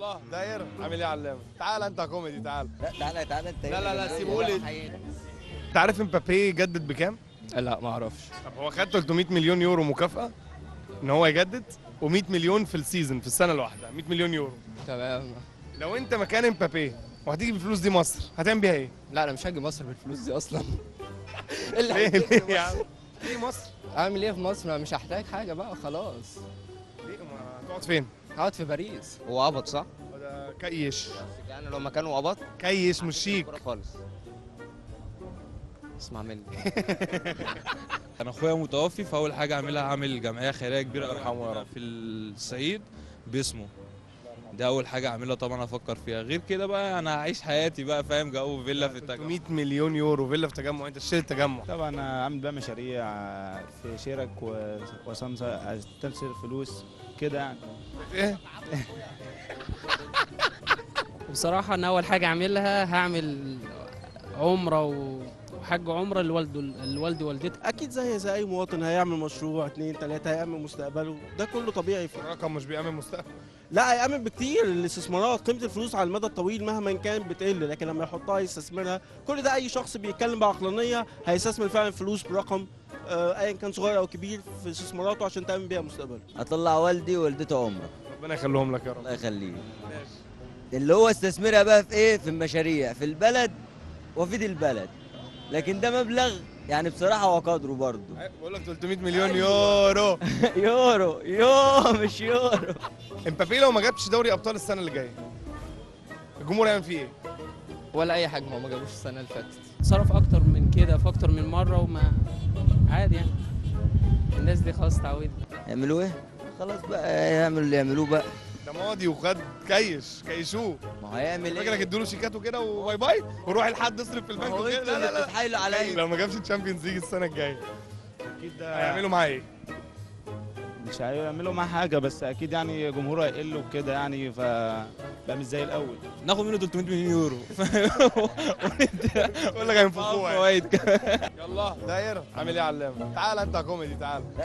يلا داير عامل ايه يا علامه تعال انت يا كوميدي تعال لا تعالى تعالى انت لا لا لا سيبولي انت عارف امبابي جدد بكام لا ما اعرفش طب هو خد 300 مليون يورو مكافاه ان هو يجدد و100 مليون في السيزون في السنه الواحده 100 مليون يورو تمام لو انت مكان امبابي وهتيجي بالفلوس دي مصر هتعمل بيها ايه؟ لا انا مش هاجي مصر بالفلوس دي اصلا ليه اللي ليه يا عم؟ ليه مصر؟ اعمل ايه في مصر أنا مش هحتاج حاجه بقى خلاص ليه ما تقعد فين؟ هقعد في باريس هو قبض صح؟ ده كيش يعني لو مكانه قبض كيش مش شيك كورة خالص اسمع مني انا اخويا متوفي فاول حاجه اعملها هعمل جمعيه خيريه كبيره الله يرحمه يا رب. في الصعيد باسمه ده اول حاجه اعملها طبعا افكر فيها غير كده بقى انا هعيش حياتي بقى فاهم جو فيلا في التجمع 300 مليون يورو فيلا في تجمع انت تشتري التجمع طبعا عامل بقى مشاريع في شرك و- وسمسة تنصر فلوس كده يعني ايه؟ بصراحة أنا أول حاجة أعملها هعمل عمرة وحج عمرة لوالده لوالدي والدتي اكيد زي زي اي مواطن هيعمل مشروع اتنين تلاته هيأمن مستقبله ده كله طبيعي في الرقم مش بيأمن مستقبل لا هيأمن بكتير الاستثمارات قيمه الفلوس على المدى الطويل مهما كان بتقل لكن لما يحطها يستثمرها كل ده اي شخص بيتكلم بعقلانيه هيستثمر فعلا فلوس برقم آه، ايا كان صغير او كبير في استثماراته عشان تأمن بيها مستقبله اطلع والدي ووالدته عمره ربنا يخليهم لك يا رب الله يخليه اللي هو استثمرها بقى في ايه في المشاريع في البلد وفي البلد لكن ده مبلغ يعني بصراحه هو قدره برضه بقول لك 300 مليون يورو يورو يو مش يورو امبابي لو ما جابش دوري ابطال السنه اللي جايه الجمهور هيعمل فيه ايه؟ ولا اي حاجه هو ما جابوش السنه اللي فاتت صرف أكتر من كده في أكتر من مرة وما عادي يعني الناس دي خلاص اتعودت يعملوا ايه خلاص بقى يعملوا اللي يعملوه بقى ده ماضي وخد كيش كيشوه ما هو هيعمل فاكرك ايه ادوا له شيكات وكده وباي باي وروح لحد اصرف في البنك هو وكده انتوا لا لا اللي لا بتتحايلوا عليا لو ما جابش الشامبيونز ليج السنه الجايه اكيد ده هيعملوا معاه ايه؟ مش هيعملوا معاه حاجه بس اكيد يعني جمهوره هيقل وكده يعني فبقى مش زي الاول ناخد منه 300 مليون يورو بقول لك هينفخوها يعني. فوائد يلا داير عامل ايه يا علامه؟ تعال انت يا كوميدي تعال